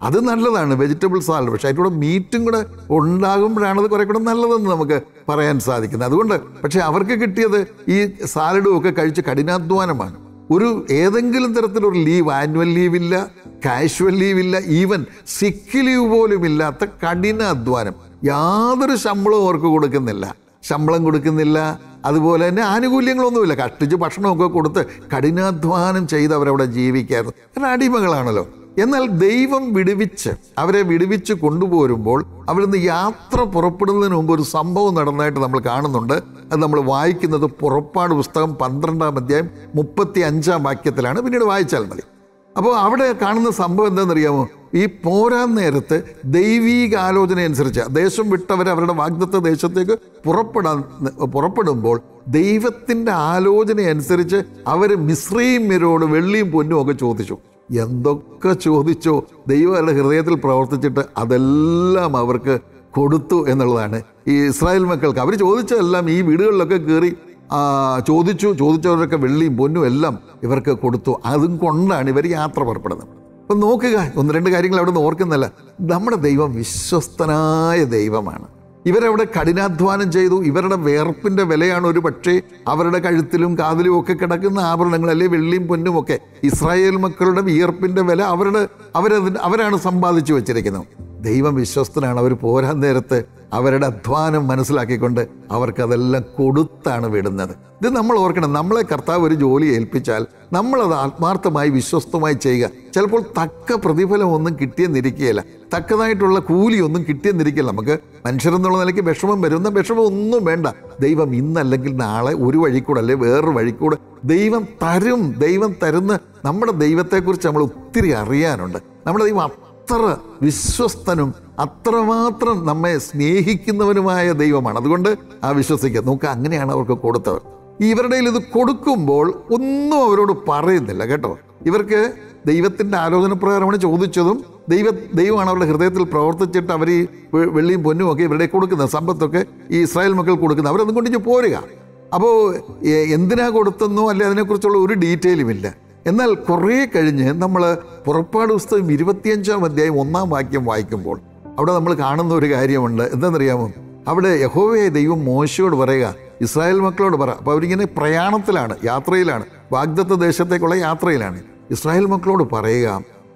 A: അത് നല്ലതാണ് വെജിറ്റബിൾ സാലഡ് പക്ഷെ അതിൻ്റെ കൂടെ മീറ്റും കൂടെ ഉണ്ടാകുമ്പോഴാണ് അത് കുറെ കൂടെ നല്ലതെന്ന് നമുക്ക് പറയാൻ സാധിക്കുന്നത് അതുകൊണ്ട് പക്ഷെ അവർക്ക് കിട്ടിയത് ഈ സാലഡും ഒക്കെ കഴിച്ച് കഠിനാധ്വാനമാണ് ഒരു ഏതെങ്കിലും തരത്തിലൊരു ലീവ് ആനുവൽ ലീവ് ഇല്ല കാഷ്വൽ ലീവ് ഇല്ല ഈവൻ സിക്ക് ലീവ് പോലും ഇല്ലാത്ത കഠിന അധ്വാനം യാതൊരു ശമ്പളവും അവർക്ക് കൊടുക്കുന്നില്ല ശമ്പളം കൊടുക്കുന്നില്ല അതുപോലെ തന്നെ ആനുകൂല്യങ്ങളൊന്നുമില്ല കഷ്ടിച്ച് ഭക്ഷണമൊക്കെ കൊടുത്ത് കഠിനാധ്വാനം ചെയ്ത് അവരവിടെ ജീവിക്കായിരുന്നു കാരണം അടിമകളാണല്ലോ എന്നാൽ ദൈവം വിടുവിച്ച് അവരെ വിടുവിച്ച് കൊണ്ടുപോരുമ്പോൾ അവിടുന്ന് യാത്ര പുറപ്പെടുന്നതിന് മുമ്പ് ഒരു സംഭവം നടന്നതായിട്ട് നമ്മൾ കാണുന്നുണ്ട് അത് നമ്മൾ വായിക്കുന്നത് പുറപ്പാട് പുസ്തകം പന്ത്രണ്ടാം അധ്യായം മുപ്പത്തി അഞ്ചാം വാക്യത്തിലാണ് പിന്നീട് വായിച്ചാൽ മതി അപ്പോൾ അവിടെ കാണുന്ന സംഭവം എന്താണെന്നറിയാമോ ഈ പോരാൻ നേരത്ത് ദൈവീക ആലോചന അനുസരിച്ച് ദേശം വിട്ടവർ അവരുടെ വാഗ്ദത്ത ദേശത്തേക്ക് പുറപ്പെടാൻ പുറപ്പെടുമ്പോൾ ദൈവത്തിൻ്റെ ആലോചന അനുസരിച്ച് അവർ മിശ്രീമ്യരോട് വെള്ളിയും പൊന്നും ഒക്കെ ചോദിച്ചു എന്തൊക്കെ ചോദിച്ചോ ദൈവം അവരുടെ ഹൃദയത്തിൽ പ്രവർത്തിച്ചിട്ട് അതെല്ലാം അവർക്ക് കൊടുത്തു എന്നുള്ളതാണ് ഈ ഇസ്രായേൽ മക്കൾക്ക് അവർ ചോദിച്ചതെല്ലാം ഈ വീടുകളിലൊക്കെ കയറി ആ, ചോദിച്ചു ചോദിച്ചവരൊക്കെ വെള്ളിയും പൊന്നും എല്ലാം ഇവർക്ക് കൊടുത്തു അതും കൊണ്ടാണ് ഇവർ യാത്ര പുറപ്പെടുന്നത് അപ്പം നോക്കുക ഒന്ന് രണ്ട് കാര്യങ്ങൾ അവിടെ നിന്ന് ഓർക്കുന്നില്ല നമ്മുടെ ദൈവം വിശ്വസ്തനായ ദൈവമാണ് ഇവരവിടെ കഠിനാധ്വാനം ചെയ്തു ഇവരുടെ വേർപ്പിന്റെ വിലയാണ് ഒരു പക്ഷേ അവരുടെ കഴുത്തിലും കാതിലും ഒക്കെ കിടക്കുന്ന ആഭരണങ്ങൾ അല്ലെ വെള്ളിയും പൊന്നും ഒക്കെ ഇസ്രായേൽ മക്കളുടെ വിയർപ്പിന്റെ വില അവരുടെ അവരതിന് അവരാണ് സമ്പാദിച്ചു വെച്ചിരിക്കുന്നത് ദൈവം വിശ്വസ്തനാണ് അവർ പോരാൻ നേരത്ത് അവരുടെ അധ്വാനം മനസ്സിലാക്കിക്കൊണ്ട് അവർക്കതെല്ലാം കൊടുത്താണ് വിടുന്നത് ഇത് നമ്മൾ ഓർക്കണം നമ്മളെ കർത്താവ് ഒരു ജോലി ഏൽപ്പിച്ചാൽ നമ്മളത് ആത്മാർത്ഥമായി വിശ്വസ്തമായി ചെയ്യുക ചിലപ്പോൾ തക്ക പ്രതിഫലം ഒന്നും കിട്ടിയെന്നിരിക്കുകയില്ല തക്കതായിട്ടുള്ള കൂലിയൊന്നും കിട്ടിയെന്നിരിക്കില്ല നമുക്ക് മനുഷ്യരെന്നുള്ള നിലയ്ക്ക് വിഷമം വരുന്ന വിഷമം ഒന്നും വേണ്ട ദൈവം ഇന്നല്ലെങ്കിൽ നാളെ ഒരു വഴി കൂടെ അല്ലെ വേറൊരു വഴി കൂടെ ദൈവം തരും ദൈവം തരുന്ന നമ്മുടെ ദൈവത്തെക്കുറിച്ച് നമ്മൾ ഒത്തിരി അറിയാനുണ്ട് നമ്മുടെ ദൈവം അത്ര വിശ്വസ്തനും അത്രമാത്രം നമ്മെ സ്നേഹിക്കുന്നവനുമായ ദൈവമാണ് അതുകൊണ്ട് ആ വിശ്വസിക്കുക നോക്കുക അങ്ങനെയാണ് അവർക്ക് കൊടുത്തവർ ഇവരുടെ കയ്യിൽ ഇത് കൊടുക്കുമ്പോൾ ഒന്നും അവരോട് പറയുന്നില്ല കേട്ടോ ഇവർക്ക് ദൈവത്തിൻ്റെ ആലോചന പ്രകാരമാണ് ചോദിച്ചതും ദൈവ ദൈവമാണ് അവരുടെ ഹൃദയത്തിൽ പ്രവർത്തിച്ചിട്ട് അവർ ഈ വെ- വെള്ളിയും പൊന്നും ഒക്കെ ഇവരുടെ കൊടുക്കുന്നത് സമ്പത്തൊക്കെ ഈ ഇസ്രായേൽ മക്കൾ കൊടുക്കുന്നത് അവരതും കൊണ്ടിച്ച് പോരുക അപ്പോൾ എ- എന്തിനാ കൊടുത്തെന്നോ അല്ലെ അതിനെക്കുറിച്ചുള്ള ഒരു ഡീറ്റെയിലും ഇല്ല എന്നാൽ കുറേ കഴിഞ്ഞ് നമ്മൾ പുറപ്പാട് പുസ്തകം ഇരുപത്തിയഞ്ചാം അധ്യായം ഒന്നാം വാക്യം വായിക്കുമ്പോൾ അവിടെ നമ്മൾ കാണുന്ന ഒരു കാര്യമുണ്ട് എന്താണെന്നറിയാമോ അവിടെ യഹോവയെ ദൈവം മോശയോട് പറയുക ഇസ്രായേൽ മക്കളോട് പറ അപ്പോൾ അവരിങ്ങനെ പ്രയാണത്തിലാണ് യാത്രയിലാണ് വാഗ്ദത്ത ദേശത്തേക്കുള്ള യാത്രയിലാണ് ഇസ്രായേൽ മക്കളോട് പറയുക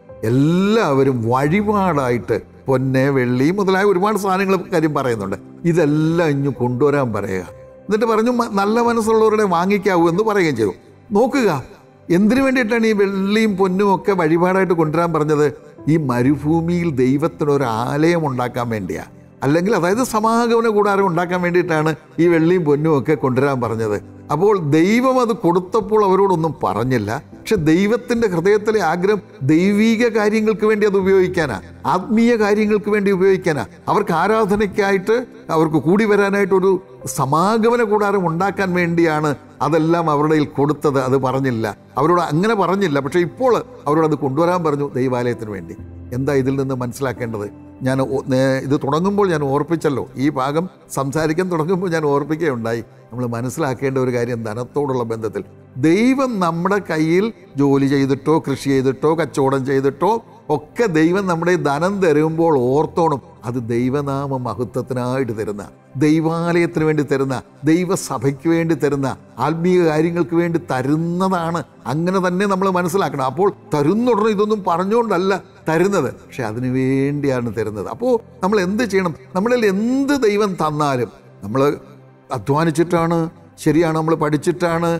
A: എല്ലാവരും വഴിപാടായിട്ട് പൊന്നെ വെള്ളി മുതലായ ഒരുപാട് സാധനങ്ങൾ കാര്യം പറയുന്നുണ്ട് ഇതെല്ലാം ഇഞ്ഞു കൊണ്ടുവരാൻ പറയുക എന്നിട്ട് പറഞ്ഞു "മ- നല്ല മനസ്സുള്ളവരുടെ വാങ്ങിക്കാവൂ എന്ന് പറയുകയും ചെയ്തു നോക്കുക എന്തിനു വേണ്ടിയിട്ടാണ് ഈ വെള്ളിയും പൊന്നും ഒക്കെ വഴിപാടായിട്ട് കൊണ്ടുവരാൻ പറഞ്ഞത് ഈ മരുഭൂമിയിൽ ദൈവത്തിന് ഒരു ആലയം ഉണ്ടാക്കാൻ വേണ്ടിയാ അല്ലെങ്കിൽ അതായത് സമാഗമന കൂടാരം ഉണ്ടാക്കാൻ വേണ്ടിയിട്ടാണ് ഈ വെള്ളിയും പൊന്നും ഒക്കെ കൊണ്ടുവരാൻ പറഞ്ഞത് അപ്പോൾ ദൈവം അത് കൊടുത്തപ്പോൾ അവരോടൊന്നും പറഞ്ഞില്ല പക്ഷെ ദൈവത്തിന്റെ ഹൃദയത്തിലെ ആഗ്രഹം ദൈവീക കാര്യങ്ങൾക്ക് വേണ്ടി അത് ഉപയോഗിക്കാനാ ആത്മീയ കാര്യങ്ങൾക്ക് വേണ്ടി ഉപയോഗിക്കാനാ അവർക്ക് ആരാധനയ്ക്കായിട്ട് അവർക്ക് കൂടി വരാനായിട്ട് ഒരു സമാഗമന കൂടാരം ഉണ്ടാക്കാൻ വേണ്ടിയാണ് അതെല്ലാം അവരുടെ കയ്യിൽ കൊടുത്തത് അത് പറഞ്ഞില്ല അവരോട് അങ്ങനെ പറഞ്ഞില്ല പക്ഷെ ഇപ്പോൾ അവരോട് അത് കൊണ്ടുവരാൻ പറഞ്ഞു ദൈവാലയത്തിന് വേണ്ടി എന്താ ഇതിൽ നിന്ന് മനസ്സിലാക്കേണ്ടത് ഞാൻ ഓ- നേ- ഇത് തുടങ്ങുമ്പോൾ ഞാൻ ഓർപ്പിച്ചല്ലോ ഈ ഭാഗം സംസാരിക്കാൻ തുടങ്ങുമ്പോൾ ഞാൻ ഓർപ്പിക്കുകയുണ്ടായി നമ്മൾ മനസ്സിലാക്കേണ്ട ഒരു കാര്യം ധനത്തോടുള്ള ബന്ധത്തിൽ ദൈവം നമ്മുടെ കയ്യിൽ ജോലി ചെയ്തിട്ടോ കൃഷി ചെയ്തിട്ടോ കച്ചവടം ചെയ്തിട്ടോ ഒക്കെ ദൈവം നമ്മുടെ ഈ ധനം തരുമ്പോൾ ഓർത്തോണം അത് ദൈവനാമ മഹത്വത്തിനായിട്ട് തരുന്ന ദൈവാലയത്തിന് വേണ്ടി തരുന്ന ദൈവസഭയ്ക്ക് വേണ്ടി തരുന്ന ആത്മീയ കാര്യങ്ങൾക്ക് വേണ്ടി തരുന്നതാണ് അങ്ങനെ തന്നെ നമ്മൾ മനസ്സിലാക്കണം അപ്പോൾ തരുന്നുടനെ ഇതൊന്നും പറഞ്ഞുകൊണ്ടല്ല തരുന്നത് പക്ഷെ അതിനു വേണ്ടിയാണ് തരുന്നത് അപ്പോൾ നമ്മൾ എന്ത് ചെയ്യണം നമ്മളിൽ എന്ത് ദൈവം തന്നാലും നമ്മൾ അധ്വാനിച്ചിട്ടാണ് ശരിയാണ് നമ്മൾ പഠിച്ചിട്ടാണ്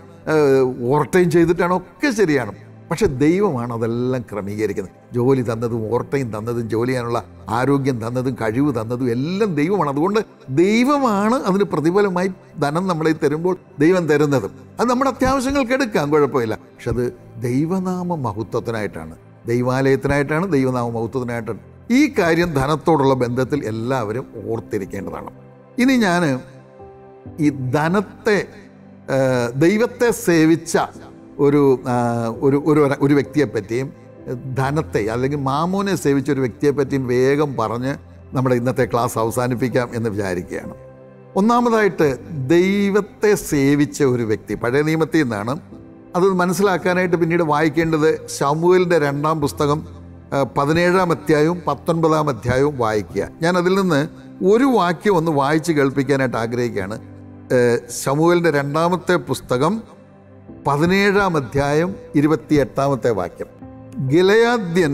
A: ഓവർടൈം ചെയ്തിട്ടാണ് ഒക്കെ ശരിയാണ് പക്ഷെ ദൈവമാണ് അതെല്ലാം ക്രമീകരിക്കുന്നത് ജോലി തന്നതും ഓവർടൈം തന്നതും ജോലി ചെയ്യാനുള്ള ആരോഗ്യം തന്നതും കഴിവ് തന്നതും എല്ലാം ദൈവമാണ് അതുകൊണ്ട് ദൈവമാണ് അതിന് പ്രതിഫലമായി ധനം നമ്മളെ തരുമ്പോൾ ദൈവം തരുന്നതും അത് നമ്മുടെ അത്യാവശ്യങ്ങൾക്ക് എടുക്കാം കുഴപ്പമില്ല പക്ഷെ അത് ദൈവനാമ മഹത്വത്തിനായിട്ടാണ് ദൈവാലയത്തിനായിട്ടാണ് ദൈവനാമ മഹത്വത്തിനായിട്ടാണ് ഈ കാര്യം ധനത്തോടുള്ള ബന്ധത്തിൽ എല്ലാവരും ഓർത്തിരിക്കേണ്ടതാണ് ഇനി ഞാൻ ഈ ധനത്തെ ആ, ദൈവത്തെ സേവിച്ച ഒരു ആ, ഒരു ഒരു ഒരു വ്യക്തിയെ പറ്റിയും ധനത്തെ അല്ലെങ്കിൽ മാമോനെ സേവിച്ച ഒരു വ്യക്തിയെ പറ്റിയും വേഗം പറഞ്ഞ് നമ്മുടെ ഇന്നത്തെ ക്ലാസ് അവസാനിപ്പിക്കാം എന്ന് വിചാരിക്കുകയാണ് ഒന്നാമതായിട്ട് ദൈവത്തെ സേവിച്ച ഒരു വ്യക്തി പഴയ നിയമത്തിൽ നിന്നാണ് അത് മനസ്സിലാക്കാനായിട്ട് പിന്നീട് വായിക്കേണ്ടത് ശമുവേലിൻ്റെ രണ്ടാം പുസ്തകം ആ, പതിനേഴാം അധ്യായവും പത്തൊൻപതാം അധ്യായവും വായിക്കുക ഞാൻ അതിൽ നിന്ന് ഒരു വാക്യം ഒന്ന് വായിച്ച് കേൾപ്പിക്കാനായിട്ട് ആഗ്രഹിക്കുകയാണ് ശമുവലിൻ്റെ രണ്ടാമത്തെ പുസ്തകം പതിനേഴാം അധ്യായം ഇരുപത്തി എട്ടാമത്തെ വാക്യം ഗിലയാദ്യൻ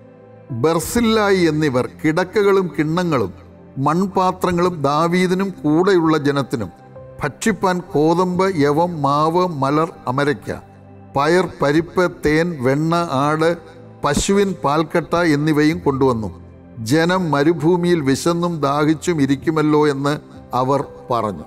A: ബർസില്ലായി എന്നിവർ കിടക്കകളും കിണ്ണങ്ങളും മൺപാത്രങ്ങളും ദാവീദിനും കൂടെയുള്ള ജനത്തിനും ഭക്ഷിപ്പാൻ കോതമ്പ് യവം മാവ് മലർ അമരയ്ക്ക പയർ പരിപ്പ് തേൻ വെണ്ണ ആട് പശുവിൻ പാൽക്കട്ട എന്നിവയും കൊണ്ടുവന്നു ജനം മരുഭൂമിയിൽ വിശന്നും ദാഹിച്ചും ഇരിക്കുമല്ലോ എന്ന് അവർ പറഞ്ഞു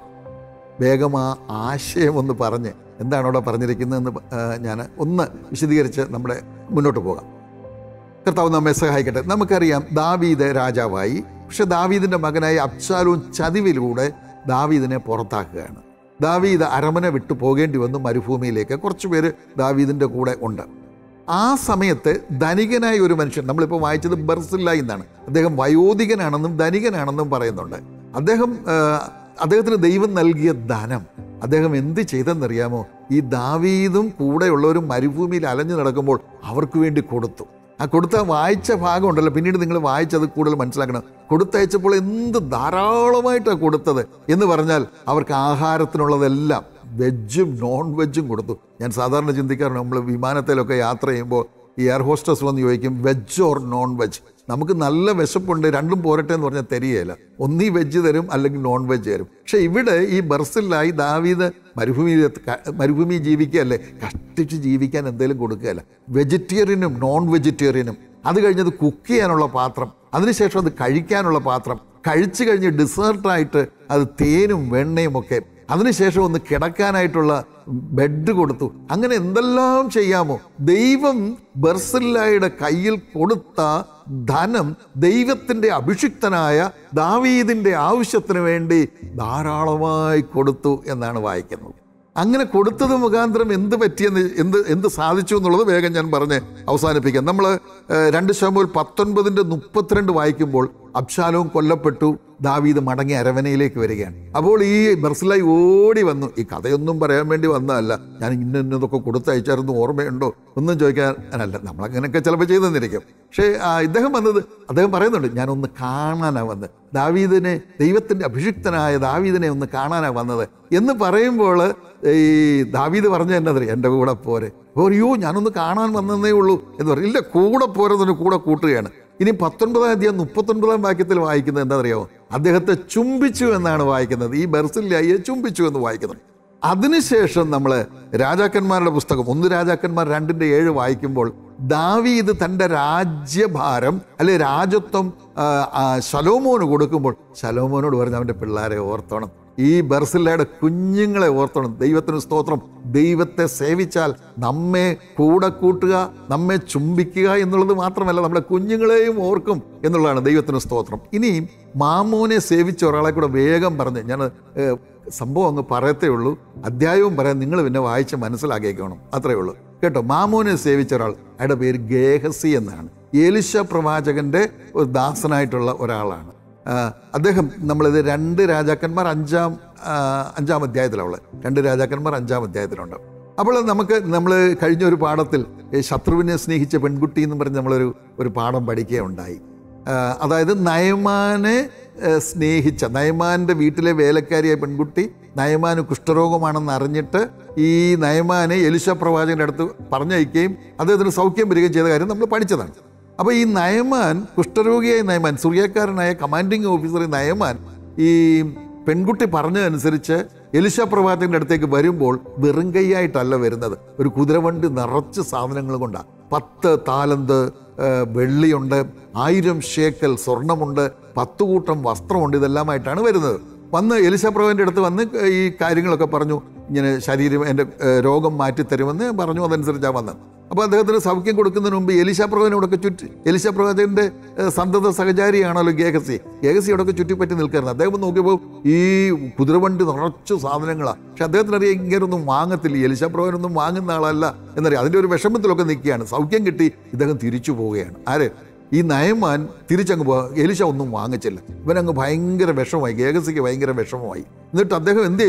A: വേഗം ആ ആശയം ഒന്ന് പറഞ്ഞ് എന്താണ് അവിടെ പറഞ്ഞിരിക്കുന്നതെന്ന് ഞാൻ ഒന്ന് വിശദീകരിച്ച് നമ്മുടെ മുന്നോട്ട് പോകാം കർത്താവ് നമ്മെ സഹായിക്കട്ടെ നമുക്കറിയാം ദാവീദ് രാജാവായി പക്ഷെ ദാവീദിന്റെ മകനായ അബ്ശാലും ചതിവിലൂടെ ദാവീദിനെ പുറത്താക്കുകയാണ് ദാവീദ് അരമന വിട്ടു പോകേണ്ടി വന്നു മരുഭൂമിയിലേക്ക് കുറച്ച് പേര് ദാവീദിന്റെ കൂടെ ഉണ്ട് ആ സമയത്ത് ധനികനായ ഒരു മനുഷ്യൻ നമ്മളിപ്പോൾ വായിച്ചത് ബർസില്ലായി എന്നാണ് അദ്ദേഹം വയോധികനാണെന്നും ധനികനാണെന്നും പറയുന്നുണ്ട് അദ്ദേഹം ആ, അദ്ദേഹത്തിന് ദൈവം നൽകിയ ധനം അദ്ദേഹം എന്ത് ചെയ്തെന്നറിയാമോ ഈ ദാവീദും കൂടെയുള്ളവരും മരുഭൂമിയിൽ അലഞ്ഞു നടക്കുമ്പോൾ അവർക്ക് വേണ്ടി കൊടുത്തു ആ കൊടുത്ത വായിച്ച ഭാഗം ഉണ്ടല്ലോ പിന്നീട് നിങ്ങൾ വായിച്ചത് കൂടുതൽ മനസ്സിലാക്കണം കൊടുത്തയച്ചപ്പോൾ എന്ത് ധാരാളമായിട്ടാണ് കൊടുത്തത് എന്ന് പറഞ്ഞാൽ അവർക്ക് ആഹാരത്തിനുള്ളതെല്ലാം വെജും നോൺ വെജും കൊടുത്തു ഞാൻ സാധാരണ ചിന്തിക്കാറുണ്ട് നമ്മൾ വിമാനത്തിലൊക്കെ യാത്ര ചെയ്യുമ്പോൾ ഈ എയർ ഹോസ്റ്റസ് വന്ന് ചോദിക്കും വെജ് ഓർ നോൺ വെജ് നമുക്ക് നല്ല വിശപ്പുണ്ട് രണ്ടും പോരട്ടെ എന്ന് പറഞ്ഞാൽ തരികയില്ല ഒന്നീ വെജ് തരും അല്ലെങ്കിൽ നോൺ വെജ് തരും പക്ഷെ ഇവിടെ ഈ ബർസിലായി ദാവീദ് മരുഭൂമിയിൽ ക- മരുഭൂമി ജീവിക്കുകയല്ലേ കഷ്ടിച്ച് ജീവിക്കാൻ എന്തെങ്കിലും കൊടുക്കുകയല്ല വെജിറ്റേറിയനും നോൺ വെജിറ്റേറിയനും അത് കഴിഞ്ഞത് കുക്ക് ചെയ്യാനുള്ള പാത്രം അതിനുശേഷം അത് കഴിക്കാനുള്ള പാത്രം കഴിച്ചു കഴിഞ്ഞ് ഡെസേർട്ടായിട്ട് അത് തേനും വെണ്ണയും ഒക്കെ അതിനുശേഷം ഒന്ന് കിടക്കാനായിട്ടുള്ള ബെഡ് കൊടുത്തു അങ്ങനെ എന്തെല്ലാം ചെയ്യാമോ ദൈവം ബർസില്ലായുടെ കയ്യിൽ കൊടുത്ത ധനം ദൈവത്തിന്റെ അഭിഷിക്തനായ ദാവീദിന്റെ ആവശ്യത്തിന് വേണ്ടി ധാരാളമായി കൊടുത്തു എന്നാണ് വായിക്കുന്നത് അങ്ങനെ കൊടുത്തത് മുഖാന്തരം എന്ത് പറ്റിയെന്ന് എന്ത് എന്ത് സാധിച്ചു എന്നുള്ളത് വേഗം ഞാൻ പറഞ്ഞ് അവസാനിപ്പിക്കാം നമ്മൾ രണ്ട് ശമ്പൂൽ പത്തൊൻപതിൻ്റെ മുപ്പത്തിരണ്ട് വായിക്കുമ്പോൾ അബ്ശാലവും കൊല്ലപ്പെട്ടു ദാവീദ് മടങ്ങി അരവനയിലേക്ക് വരികയാണ് അപ്പോൾ ഈ ബർസിലായി ഓടി വന്നു ഈ കഥയൊന്നും പറയാൻ വേണ്ടി വന്നതല്ല ഞാൻ ഇന്ന ഇന്നതൊക്കെ കൊടുത്തയച്ചായിരുന്നു ഓർമ്മയുണ്ടോ ഒന്നും ചോദിക്കാനല്ല നമ്മളങ്ങനെയൊക്കെ ചിലപ്പോൾ ചെയ്തെന്നിരിക്കും പക്ഷേ ആ, ഇദ്ദേഹം വന്നത് അദ്ദേഹം പറയുന്നുണ്ട് ഞാനൊന്ന് കാണാനാണ് വന്നത് ദാവീദിനെ ദൈവത്തിൻ്റെ അഭിഷിക്തനായ ദാവീദിനെ ഒന്ന് കാണാനാണ് വന്നത് എന്ന് പറയുമ്പോൾ ഈ ദാവീദ് പറഞ്ഞ എന്നതറിയാം എൻ്റെ കൂടെ പോരെ അപ്പോൾ അയ്യോ ഞാനൊന്ന് കാണാൻ വന്നതേ ഉള്ളൂ എന്ന് പറയും ഇല്ല കൂടെ പോരെന്നൊരു കൂടെ കൂട്ടുകയാണ് ഇനി പത്തൊൻപതാം അധ്യായം മുപ്പത്തൊൻപതാം വാക്യത്തിൽ വായിക്കുന്നത് എന്താ അറിയാമോ അദ്ദേഹത്തെ ചുംബിച്ചു എന്നാണ് വായിക്കുന്നത് ഈ ബർസില്ലായിയെ ചുംബിച്ചു എന്ന് വായിക്കുന്നത് അതിനുശേഷം നമ്മൾ രാജാക്കന്മാരുടെ പുസ്തകം ഒന്ന് രാജാക്കന്മാർ രണ്ടിൻ്റെ ഏഴ് വായിക്കുമ്പോൾ ദാവീദ് തൻ്റെ രാജ്യഭാരം അല്ലെ രാജ്യത്വം ആ, ആ, ശലോമോന് കൊടുക്കുമ്പോൾ ശലോമോനോട് പറഞ്ഞ് അവൻ്റെ പിള്ളേരെ ഓർത്തോണം ഈ ബർസില്ലയുടെ കുഞ്ഞുങ്ങളെ ഓർത്തോണം ദൈവത്തിന് സ്തോത്രം ദൈവത്തെ സേവിച്ചാൽ നമ്മെ കൂടെ കൂട്ടുക നമ്മെ ചുംബിക്കുക എന്നുള്ളത് മാത്രമല്ല നമ്മുടെ കുഞ്ഞുങ്ങളെയും ഓർക്കും എന്നുള്ളതാണ് ദൈവത്തിന് സ്തോത്രം ഇനിയും മാമോനെ സേവിച്ച ഒരാളെ കൂടെ വേഗം പറഞ്ഞ് ഞാൻ ഏഹ്, സംഭവം അങ്ങ് പറയത്തേ ഉള്ളൂ അധ്യായവും പറയാൻ നിങ്ങൾ പിന്നെ വായിച്ച് മനസ്സിലാക്കിയേക്കണം അത്രേ ഉള്ളൂ കേട്ടോ മാമോനെ സേവിച്ച ഒരാൾ അയാളുടെ പേര് ഗേഹസി എന്നാണ് ഏലിശ പ്രവാചകന്റെ ഒരു ദാസനായിട്ടുള്ള ഒരാളാണ് ആ, അദ്ദേഹം നമ്മളിത് രണ്ട് രാജാക്കന്മാർ അഞ്ചാം ആ, അഞ്ചാം അധ്യായത്തിലുള്ളത് രണ്ട് രാജാക്കന്മാർ അഞ്ചാം അധ്യായത്തിലുണ്ട് അപ്പോൾ നമുക്ക് നമ്മൾ കഴിഞ്ഞ ഒരു പാഠത്തിൽ ഈ ശത്രുവിനെ സ്നേഹിച്ച പെൺകുട്ടി എന്ന് പറഞ്ഞ് നമ്മളൊരു ഒരു പാഠം പഠിക്കുകയുണ്ടായി ആ, അതായത് നയമാനെ ആ, സ്നേഹിച്ച നയമാൻ്റെ വീട്ടിലെ വേലക്കാരിയായ പെൺകുട്ടി നയമാന് കുഷ്ഠരോഗമാണെന്ന് അറിഞ്ഞിട്ട് ഈ നയമാനെ എലിശ പ്രവാചകന്റെ അടുത്ത് പറഞ്ഞയക്കുകയും അദ്ദേഹത്തിന് സൗഖ്യം വരികയും ചെയ്ത കാര്യം നമ്മൾ പഠിച്ചതാണ് അപ്പോൾ ഈ നയമാൻ കുഷ്ഠരോഗിയായ നയമാൻ സുറിയക്കാരനായ കമാൻഡിങ് ഓഫീസർ നയമാൻ ഈ പെൺകുട്ടി പറഞ്ഞതനുസരിച്ച് എലിശ പ്രവാചകന്റെ അടുത്തേക്ക് വരുമ്പോൾ വെറും കൈയായിട്ടല്ല വരുന്നത് ഒരു കുതിരവണ്ടി നിറച്ച് സാധനങ്ങൾ കൊണ്ടാണ് പത്ത് താലന്ത് ആ, വെള്ളിയുണ്ട് ആയിരം ഷേക്കൽ സ്വർണമുണ്ട് പത്ത് കൂട്ടം വസ്ത്രമുണ്ട് ഇതെല്ലാമായിട്ടാണ് വരുന്നത് വന്ന് എലിശ പ്രഭുവിൻ്റെ അടുത്ത് വന്ന് ഈ കാര്യങ്ങളൊക്കെ പറഞ്ഞു ഇങ്ങനെ ശരീരം എൻ്റെ ഏഹ്, രോഗം മാറ്റിത്തരുമെന്ന് പറഞ്ഞു അതനുസരിച്ചാണ് വന്നത് അപ്പോൾ അദ്ദേഹത്തിന് സൗഖ്യം കൊടുക്കുന്നതിന് മുമ്പ് എലിശ പ്രഭുവിനോടൊക്കെ ചുറ്റി എലിശ പ്രവാചകൻ്റെ ഏഹ്, സന്തത സഹചാരിയാണല്ലോ ഗേഹസി ഗേഹസി അവിടെയൊക്കെ ചുറ്റിപ്പറ്റി നിൽക്കായിരുന്നു അദ്ദേഹം നോക്കിയപ്പോൾ ഈ കുതിരവണ്ടി നിറച്ചു സാധനങ്ങളാണ് പക്ഷെ അദ്ദേഹത്തിന് അറിയാം ഇങ്ങനൊന്നും വാങ്ങത്തില്ല ഈ എലിശ പ്രഭുവിനൊന്നും വാങ്ങുന്ന ആളല്ല എന്നറിയാം അതിൻ്റെ ഒരു വിഷമത്തിലൊക്കെ നിൽക്കുകയാണ് സൗഖ്യം കിട്ടി ഇദ്ദേഹം തിരിച്ചു പോവുകയാണ് ആര് ഈ നയമാൻ തിരിച്ചങ്ങ് പോ എലിശ ഒന്നും വാങ്ങിച്ചില്ല ഇവനങ്ങ് ഭയങ്കര വിഷമമായി ഗേഗസിക്ക് ഭയങ്കര വിഷമമായി എന്നിട്ട് അദ്ദേഹം എന്ത് ചെയ്തു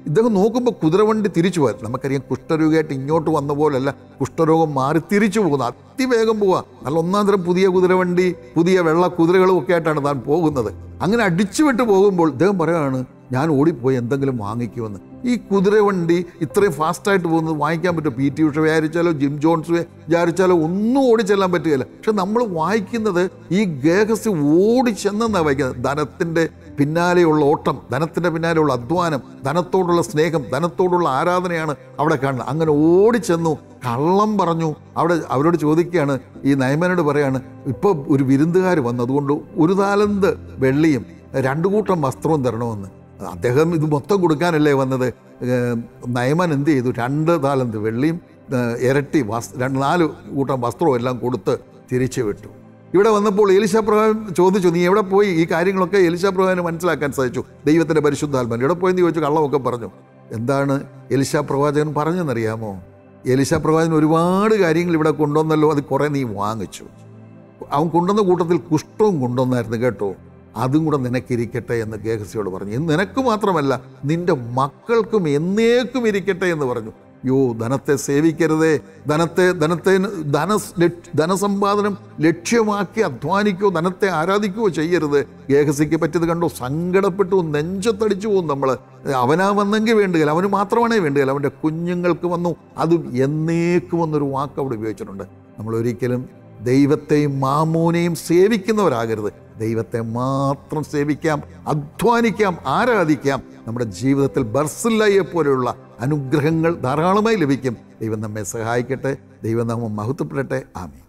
A: ഇദ്ദേഹം നോക്കുമ്പോൾ കുതിരവണ്ടി തിരിച്ചു പോയത് നമുക്കറിയാം കുഷ്ഠരോഗിയായിട്ട് ഇങ്ങോട്ട് വന്ന പോലല്ല കുഷ്ഠരോഗം മാറി തിരിച്ചു പോകുന്നത് അതിവേഗം പോവുക നല്ല ഒന്നാം തരം പുതിയ കുതിരവണ്ടി പുതിയ വെള്ള കുതിരകളും ഒക്കെ ആയിട്ടാണ് താൻ പോകുന്നത് അങ്ങനെ അടിച്ചു വിട്ട് പോകുമ്പോൾ ഇദ്ദേഹം പറയുകയാണ് ഞാൻ ഓടിപ്പോയി എന്തെങ്കിലും വാങ്ങിക്കുമെന്ന് ഈ കുതിരവണ്ടി ഇത്രയും ഫാസ്റ്റായിട്ട് പോകുന്നത് വാങ്ങിക്കാൻ പറ്റും പി ടി ഉഷ വിചാരിച്ചാലോ ജിം ജോൺസ് വിചാരിച്ചാലോ ഒന്നും ഓടിച്ചെല്ലാൻ പറ്റുകയില്ല പക്ഷെ നമ്മൾ വായിക്കുന്നത് ഈ ഗേഹസ് ഓടിച്ചെന്നാണ് വായിക്കുന്നത് ധനത്തിൻ്റെ പിന്നാലെയുള്ള ഓട്ടം ധനത്തിൻ്റെ പിന്നാലെയുള്ള അധ്വാനം ധനത്തോടുള്ള സ്നേഹം ധനത്തോടുള്ള ആരാധനയാണ് അവിടെ കാണുന്നത് അങ്ങനെ ഓടിച്ചെന്നു കള്ളം പറഞ്ഞു അവിടെ അവരോട് ചോദിക്കുകയാണ് ഈ നയമനോട് പറയാണ് ഇപ്പോൾ ഒരു വിരുന്നുകാർ വന്നു അതുകൊണ്ട് ഒരു താലന്ത് വെള്ളിയും രണ്ടു കൂട്ടം വസ്ത്രവും തരണമെന്ന് അദ്ദേഹം ഇത് മൊത്തം കൊടുക്കാനല്ലേ വന്നത് ഏഹ് നയമൻ എന്ത് ചെയ്തു രണ്ട് താലന്ത് വെള്ളിയും ഏഹ് ഇരട്ടി വസ് രണ്ട് നാല് കൂട്ടം വസ്ത്രവും എല്ലാം കൊടുത്ത് തിരിച്ചു വിട്ടു ഇവിടെ വന്നപ്പോൾ എലിശാ പ്രവാചകൻ ചോദിച്ചു നീ എവിടെ പോയി ഈ കാര്യങ്ങളൊക്കെ എലിശാ പ്രവാചകന് മനസ്സിലാക്കാൻ സാധിച്ചു ദൈവത്തിൻ്റെ പരിശുദ്ധാത്മൻ എവിടെ പോയെന്ന് ചോദിച്ചു കള്ളമൊക്കെ പറഞ്ഞു എന്താണ് എലിശാ പ്രവാചകൻ പറഞ്ഞെന്നറിയാമോ എലിശാ പ്രവാചകൻ ഒരുപാട് കാര്യങ്ങൾ ഇവിടെ കൊണ്ടുവന്നല്ലോ അത് കുറേ നീ വാങ്ങിച്ചു അവൻ കൊണ്ടുവന്ന കൂട്ടത്തിൽ കുഷ്ഠവും കൊണ്ടുവന്നായിരുന്നു കേട്ടോ അതും കൂടെ നിനക്കിരിക്കട്ടെ എന്ന് ഗേഹസിയോട് പറഞ്ഞു ഇത് നിനക്ക് മാത്രമല്ല നിന്റെ മക്കൾക്കും എന്നേക്കും ഇരിക്കട്ടെ എന്ന് പറഞ്ഞു യോ ധനത്തെ സേവിക്കരുതേ ധനത്തെ ധനത്തെ ധന ലക്ഷ- ധനസമ്പാദനം ലക്ഷ്യമാക്കി അധ്വാനിക്കുകയോ ധനത്തെ ആരാധിക്കുകയോ ചെയ്യരുത് ഗേഹസിക്ക് പറ്റിയത് കണ്ടോ സങ്കടപ്പെട്ടു നെഞ്ചത്തടിച്ചു പോകും നമ്മൾ അവനാ വന്നെങ്കിൽ വേണ്ടുകയില്ല അവന് മാത്രമാണേ വേണ്ടുകയില്ല അവൻ്റെ കുഞ്ഞുങ്ങൾക്ക് വന്നു അതും എന്നേക്കും എന്നൊരു വാക്ക് അവിടെ ഉപയോഗിച്ചിട്ടുണ്ട് നമ്മൾ ഒരിക്കലും ദൈവത്തെയും മാമോനെയും സേവിക്കുന്നവരാകരുത് ദൈവത്തെ മാത്രം സേവിക്കാം അധ്വാനിക്കാം ആരാധിക്കാം നമ്മുടെ ജീവിതത്തിൽ ബർസില്ലയെ പോലെയുള്ള അനുഗ്രഹങ്ങൾ ധാരാളമായി ലഭിക്കും ദൈവം നമ്മെ സഹായിക്കട്ടെ ദൈവം നമ്മെ മഹത്വപ്പെടട്ടെ ആമീൻ